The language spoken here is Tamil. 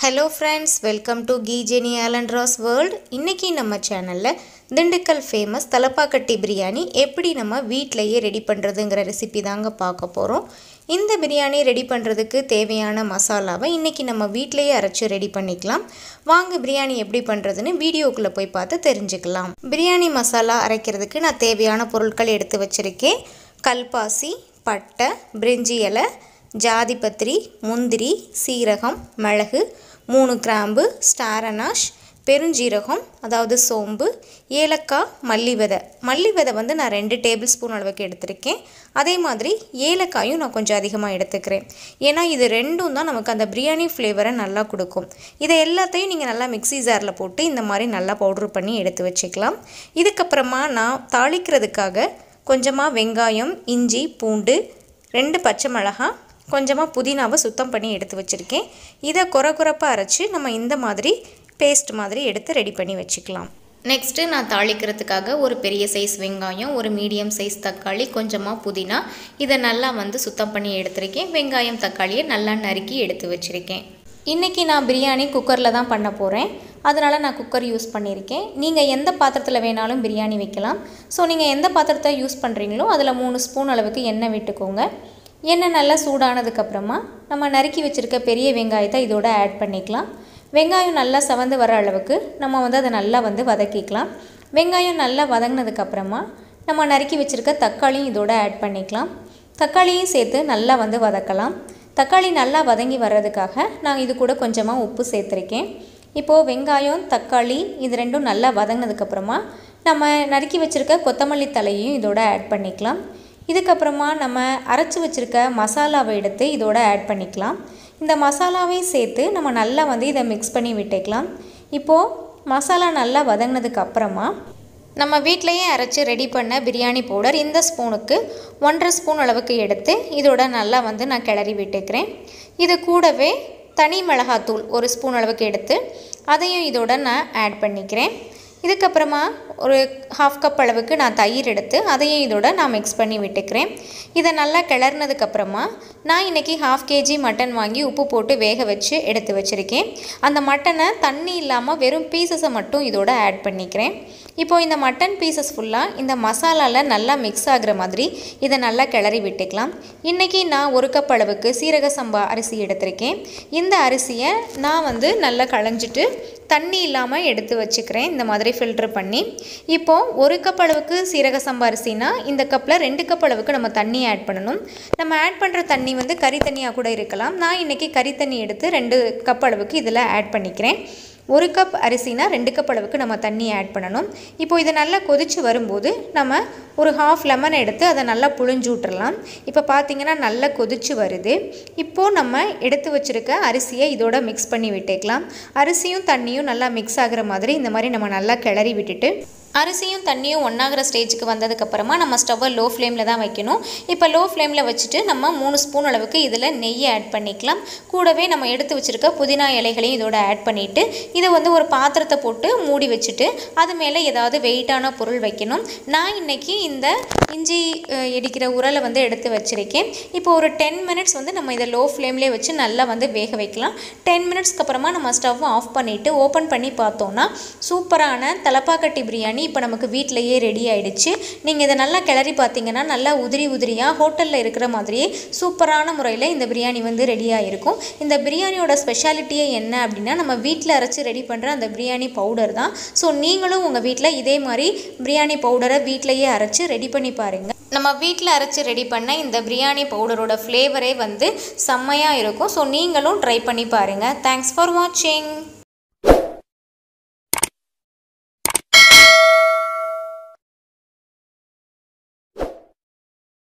ஹலோ ஃப்ரெண்ட்ஸ் வெல்கம் டு கீ ஜெனி ஆலண்ட்ராஸ் வேர்ல்ட் இன்றைக்கி நம்ம சேனலில் திண்டுக்கல் ஃபேமஸ் தலப்பாக்கட்டி பிரியாணி எப்படி நம்ம வீட்டிலையே ரெடி பண்ணுறதுங்கிற ரெசிபி தாங்க பார்க்க போகிறோம் இந்த பிரியாணி ரெடி பண்ணுறதுக்கு தேவையான மசாலாவை இன்றைக்கி நம்ம வீட்டிலையே அரைச்சி ரெடி பண்ணிக்கலாம் வாங்க பிரியாணி எப்படி பண்ணுறதுன்னு வீடியோக்குள்ளே போய் பார்த்து தெரிஞ்சுக்கலாம் பிரியாணி மசாலா அரைக்கிறதுக்கு நான் தேவையான பொருட்கள் எடுத்து வச்சுருக்கேன் கல்பாசி பட்டை பிரிஞ்சி இலை ஜாதிபத்திரி முந்திரி சீரகம் மிளகு மூணு கிராம்பு ஸ்டாரனாஷ் பெருஞ்சீரகம் அதாவது சோம்பு ஏலக்காய் மல்லி விதை மல்லி விதை வந்து நான் ரெண்டு டேபிள் ஸ்பூன் அளவுக்கு எடுத்திருக்கேன் அதே மாதிரி ஏலக்காயும் நான் கொஞ்சம் அதிகமாக எடுத்துக்கிறேன் ஏன்னா இது ரெண்டும் தான் நமக்கு அந்த பிரியாணி ஃப்ளேவரை நல்லா கொடுக்கும் இதை எல்லாத்தையும் நீங்கள் நல்லா மிக்ஸி ஜாரில் போட்டு இந்த மாதிரி நல்லா பவுட்ரு பண்ணி எடுத்து வச்சுக்கலாம் இதுக்கப்புறமா நான் தாளிக்கிறதுக்காக கொஞ்சமாக வெங்காயம் இஞ்சி பூண்டு ரெண்டு பச்சை மிளகாய் கொஞ்சமாக புதினாவை சுத்தம் பண்ணி எடுத்து வச்சுருக்கேன் இதை குறை குறைப்பாக அரைச்சி நம்ம இந்த மாதிரி பேஸ்ட் மாதிரி எடுத்து ரெடி பண்ணி வச்சுக்கலாம் நெக்ஸ்ட்டு நான் தாளிக்கிறதுக்காக ஒரு பெரிய சைஸ் வெங்காயம் ஒரு மீடியம் சைஸ் தக்காளி கொஞ்சமாக புதினா இதை நல்லா வந்து சுத்தம் பண்ணி எடுத்திருக்கேன் வெங்காயம் தக்காளியை நல்லா நறுக்கி எடுத்து வச்சுருக்கேன் இன்றைக்கி நான் பிரியாணி குக்கரில் தான் பண்ண போகிறேன் அதனால் நான் குக்கர் யூஸ் பண்ணியிருக்கேன் நீங்கள் எந்த பாத்திரத்தில் வேணாலும் பிரியாணி வைக்கலாம் ஸோ நீங்கள் எந்த பாத்திரத்தை யூஸ் பண்ணுறீங்களோ அதில் மூணு ஸ்பூன் அளவுக்கு எண்ணெய் விட்டுக்கோங்க எண்ணெய் நல்லா சூடானதுக்கப்புறமா நம்ம நறுக்கி வச்சுருக்க பெரிய வெங்காயத்தை இதோட ஆட் பண்ணிக்கலாம் வெங்காயம் நல்லா செவந்து வர அளவுக்கு நம்ம வந்து அதை நல்லா வந்து வதக்கிக்கலாம் வெங்காயம் நல்லா வதங்கினதுக்கப்புறமா நம்ம நறுக்கி வச்சுருக்க தக்காளியும் இதோட ஆட் பண்ணிக்கலாம் தக்காளியும் சேர்த்து நல்லா வந்து வதக்கலாம் தக்காளி நல்லா வதங்கி வர்றதுக்காக நான் இது கூட கொஞ்சமாக உப்பு சேர்த்துருக்கேன் இப்போது வெங்காயம் தக்காளி இது ரெண்டும் நல்லா வதங்கினதுக்கப்புறமா நம்ம நறுக்கி வச்சுருக்க கொத்தமல்லி தலையும் இதோட ஆட் பண்ணிக்கலாம் இதுக்கப்புறமா நம்ம அரைச்சி வச்சுருக்க மசாலாவை எடுத்து இதோட ஆட் பண்ணிக்கலாம் இந்த மசாலாவையும் சேர்த்து நம்ம நல்லா வந்து இதை மிக்ஸ் பண்ணி விட்டுக்கலாம் இப்போது மசாலா நல்லா வதங்கினதுக்கு அப்புறமா நம்ம வீட்டிலையே அரைச்சி ரெடி பண்ண பிரியாணி பவுடர் இந்த ஸ்பூனுக்கு ஒன்றரை ஸ்பூன் அளவுக்கு எடுத்து இதோட நல்லா வந்து நான் கிளறி விட்டுக்கிறேன் இது கூடவே தனி மிளகாத்தூள் ஒரு ஸ்பூன் அளவுக்கு எடுத்து அதையும் இதோட நான் ஆட் பண்ணிக்கிறேன் இதுக்கப்புறமா ஒரு ஹாஃப் கப் அளவுக்கு நான் தயிர் எடுத்து அதையும் இதோட நான் மிக்ஸ் பண்ணி விட்டுக்கிறேன் இதை நல்லா கிளறினதுக்கப்புறமா நான் இன்றைக்கி ஹாஃப் கேஜி மட்டன் வாங்கி உப்பு போட்டு வேக வச்சு எடுத்து வச்சுருக்கேன் அந்த மட்டனை தண்ணி இல்லாமல் வெறும் பீசஸை மட்டும் இதோட ஆட் பண்ணிக்கிறேன் இப்போது இந்த மட்டன் பீசஸ் ஃபுல்லாக இந்த மசாலாவில் நல்லா மிக்ஸ் ஆகிற மாதிரி இதை நல்லா கிளறி விட்டுக்கலாம் இன்றைக்கி நான் ஒரு கப் அளவுக்கு சீரக சம்பா அரிசி எடுத்திருக்கேன் இந்த அரிசியை நான் வந்து நல்லா களைஞ்சிட்டு தண்ணி இல்லாமல் எடுத்து வச்சுக்கிறேன் இந்த மாதிரி ஃபில்ட்ரு பண்ணி இப்போது ஒரு கப் அளவுக்கு சீரக சம்பா அரிசினா இந்த கப்பில் ரெண்டு கப் அளவுக்கு நம்ம தண்ணி ஆட் பண்ணணும் நம்ம ஆட் பண்ணுற தண்ணி வந்து கறி தண்ணியாக கூட இருக்கலாம் நான் இன்றைக்கி கறி தண்ணி எடுத்து ரெண்டு கப் அளவுக்கு இதில் ஆட் பண்ணிக்கிறேன் ஒரு கப் அரிசினா ரெண்டு கப் அளவுக்கு நம்ம தண்ணி ஆட் பண்ணணும் இப்போது இதை நல்லா கொதித்து வரும்போது நம்ம ஒரு ஹாஃப் லெமன் எடுத்து அதை நல்லா புழிஞ்சு விட்டுறலாம் இப்போ பார்த்திங்கன்னா நல்லா கொதித்து வருது இப்போது நம்ம எடுத்து வச்சுருக்க அரிசியை இதோட மிக்ஸ் பண்ணி விட்டுக்கலாம் அரிசியும் தண்ணியும் நல்லா மிக்ஸ் ஆகிற மாதிரி இந்த மாதிரி நம்ம நல்லா கிளறி விட்டுட்டு அரிசியும் தண்ணியும் ஒன்றாகிற ஸ்டேஜுக்கு வந்ததுக்கப்புறமா நம்ம ஸ்டவ்வை லோ ஃப்ளேமில் தான் வைக்கணும் இப்போ லோ ஃப்ளேமில் வச்சுட்டு நம்ம மூணு ஸ்பூன் அளவுக்கு இதில் நெய்யை ஆட் பண்ணிக்கலாம் கூடவே நம்ம எடுத்து வச்சுருக்க புதினா இலைகளையும் இதோட ஆட் பண்ணிவிட்டு இதை வந்து ஒரு பாத்திரத்தை போட்டு மூடி வச்சுட்டு அது மேலே ஏதாவது வெயிட்டான பொருள் வைக்கணும் நான் இன்றைக்கி இந்த இஞ்சி அஹ், இடிக்கிற உரலை வந்து எடுத்து வச்சுருக்கேன் இப்போ ஒரு டென் மினிட்ஸ் வந்து நம்ம இதை லோ ஃப்ளேம்லேயே வச்சு நல்லா வந்து வேக வைக்கலாம் டென் மினிட்ஸ்க்கு அப்புறமா நம்ம ஸ்டவ் ஆஃப் பண்ணிவிட்டு ஓப்பன் பண்ணி பார்த்தோன்னா சூப்பரான தலப்பாக்கட்டி பிரியாணி இப்போ நமக்கு வீட்டிலையே ரெடி ஆயிடுச்சு நீங்கள் இதை நல்லா கிளறி பார்த்தீங்கன்னா நல்லா உதிரி உதிரியாக ஹோட்டலில் இருக்கிற மாதிரியே சூப்பரான முறையில் இந்த பிரியாணி வந்து ரெடி ஆகிருக்கும் இந்த பிரியாணியோட ஸ்பெஷாலிட்டியே என்ன அப்படின்னா நம்ம வீட்டில் அரைச்சி ரெடி பண்ணுற அந்த பிரியாணி பவுடர் தான் ஸோ நீங்களும் உங்கள் வீட்டில் இதே மாதிரி பிரியாணி பவுடரை வீட்டிலையே அரைச்சி ரெடி பண்ணி பாருங்கள் நம்ம வீட்டில் அரைச்சி ரெடி பண்ண இந்த பிரியாணி பவுடரோட ஃப்ளேவரே வந்து செம்மையாக இருக்கும் ஸோ நீங்களும் ட்ரை பண்ணி பாருங்கள் தேங்க்ஸ் ஃபார் வாட்சிங்